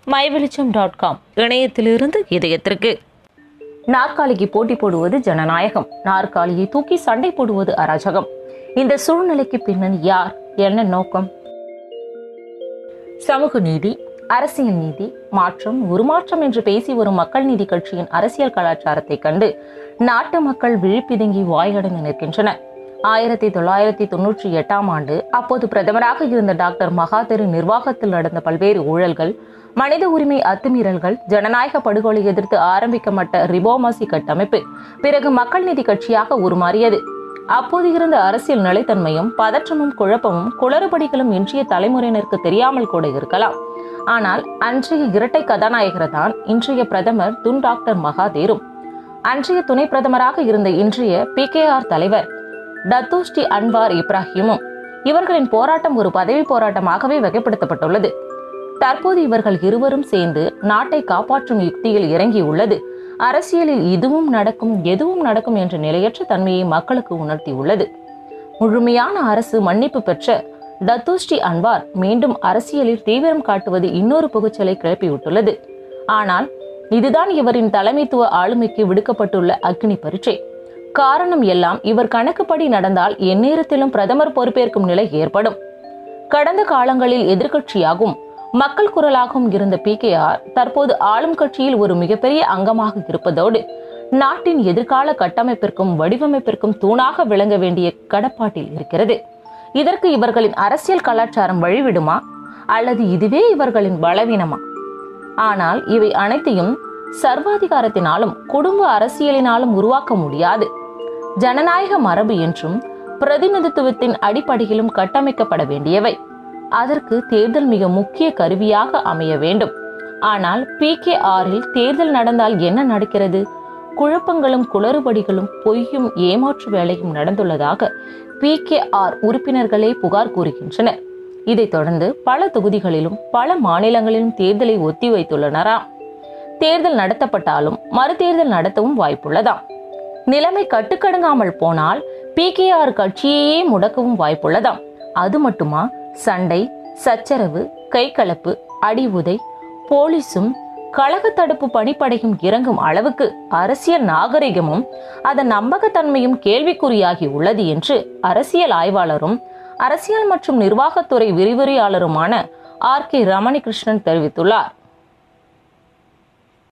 மைவெளிச்சம் dot com இணையத்திலிருந்து இதயத்திற்கு நாற்காலிக்கு போட்டி போடுவது ஜனநாயகம் நாற்காலியை தூக்கி சண்டை போடுவது அராஜகம் இந்த சூழ்நிலைக்கு பின்னணி யார் என்ன நோக்கம் சமூக நீதி அரசியல் நீதி மாற்றம் உருமாற்றம் என்று பேசி வரும் மக்கள் நீதி கட்சியின் அரசியல் கலாச்சாரத்தை கண்டு நாட்டு மக்கள் விழிப்பிதுங்கி வாயடைந்து நிற்கின்றனர் ஆயிரத்தி தொள்ளாயிரத்தி தொன்னூற்றி எட்டாம் ஆண்டு அப்போது பிரதமராக இருந்த டாக்டர் மகாதேரு நிர்வாகத்தில் நடந்த பல்வேறு ஊழல்கள் மனித உரிமை அத்துமீறல்கள் ஜனநாயக படுகொலை எதிர்த்து ஆரம்பிக்கப்பட்ட ரிபோமாசி கட்டமைப்பு பிறகு மக்கள் நீதி கட்சியாக உருமாறியது அப்போது இருந்த அரசியல் நிலைத்தன்மையும் பதற்றமும் குழப்பமும் குளறுபடிகளும் இன்றைய தலைமுறையினருக்கு தெரியாமல் கூட இருக்கலாம் ஆனால் அன்றைய இரட்டை கதாநாயகர் தான் இன்றைய பிரதமர் துன் டாக்டர் மகாதேரும் அன்றைய துணை பிரதமராக இருந்த இன்றைய பி தலைவர் டத்தோஸ்டி அன்வார் இப்ராஹிமும் இவர்களின் போராட்டம் ஒரு பதவி போராட்டமாகவே வகைப்படுத்தப்பட்டுள்ளது தற்போது இவர்கள் இருவரும் சேர்ந்து நாட்டை காப்பாற்றும் யுக்தியில் இறங்கியுள்ளது அரசியலில் இதுவும் நடக்கும் எதுவும் நடக்கும் என்ற நிலையற்ற தன்மையை மக்களுக்கு உணர்த்தியுள்ளது முழுமையான அரசு மன்னிப்பு பெற்ற டத்தோஸ்டி அன்வார் மீண்டும் அரசியலில் தீவிரம் காட்டுவது இன்னொரு புகுச்சலை கிளப்பிவிட்டுள்ளது ஆனால் இதுதான் இவரின் தலைமைத்துவ ஆளுமைக்கு விடுக்கப்பட்டுள்ள அக்னி பரீட்சை காரணம் எல்லாம் இவர் கணக்குப்படி நடந்தால் எந்நேரத்திலும் பிரதமர் பொறுப்பேற்கும் நிலை ஏற்படும் கடந்த காலங்களில் எதிர்க்கட்சியாகவும் மக்கள் குரலாகவும் இருந்த பி தற்போது ஆளும் கட்சியில் ஒரு மிகப்பெரிய அங்கமாக இருப்பதோடு நாட்டின் எதிர்கால கட்டமைப்பிற்கும் வடிவமைப்பிற்கும் தூணாக விளங்க வேண்டிய கடப்பாட்டில் இருக்கிறது இதற்கு இவர்களின் அரசியல் கலாச்சாரம் வழிவிடுமா அல்லது இதுவே இவர்களின் பலவீனமா ஆனால் இவை அனைத்தையும் சர்வாதிகாரத்தினாலும் குடும்ப அரசியலினாலும் உருவாக்க முடியாது ஜனநாயக மரபு என்றும் பிரதிநிதித்துவத்தின் அடிப்படையிலும் கட்டமைக்கப்பட வேண்டியவை அதற்கு தேர்தல் மிக முக்கிய கருவியாக அமைய வேண்டும் ஆனால் பி கே ஆரில் தேர்தல் நடந்தால் என்ன நடக்கிறது குழப்பங்களும் குளறுபடிகளும் பொய்யும் ஏமாற்று வேலையும் நடந்துள்ளதாக பி கே ஆர் உறுப்பினர்களே புகார் கூறுகின்றனர் இதைத் தொடர்ந்து பல தொகுதிகளிலும் பல மாநிலங்களிலும் தேர்தலை ஒத்திவைத்துள்ளனராம் தேர்தல் நடத்தப்பட்டாலும் மறுதேர்தல் நடத்தவும் வாய்ப்புள்ளதாம் நிலைமை கட்டுக்கடங்காமல் போனால் பி கே ஆர் கட்சியையே முடக்கவும் வாய்ப்புள்ளதாம் அது மட்டுமா சண்டை சச்சரவு கைகலப்பு அடி உதை போலீசும் கழக தடுப்பு பணிப்படையும் இறங்கும் அளவுக்கு அரசியல் நாகரிகமும் அதன் நம்பகத்தன்மையும் கேள்விக்குறியாகி உள்ளது என்று அரசியல் ஆய்வாளரும் அரசியல் மற்றும் நிர்வாகத்துறை விரிவுரையாளருமான ஆர் கே ரமணிகிருஷ்ணன் தெரிவித்துள்ளார்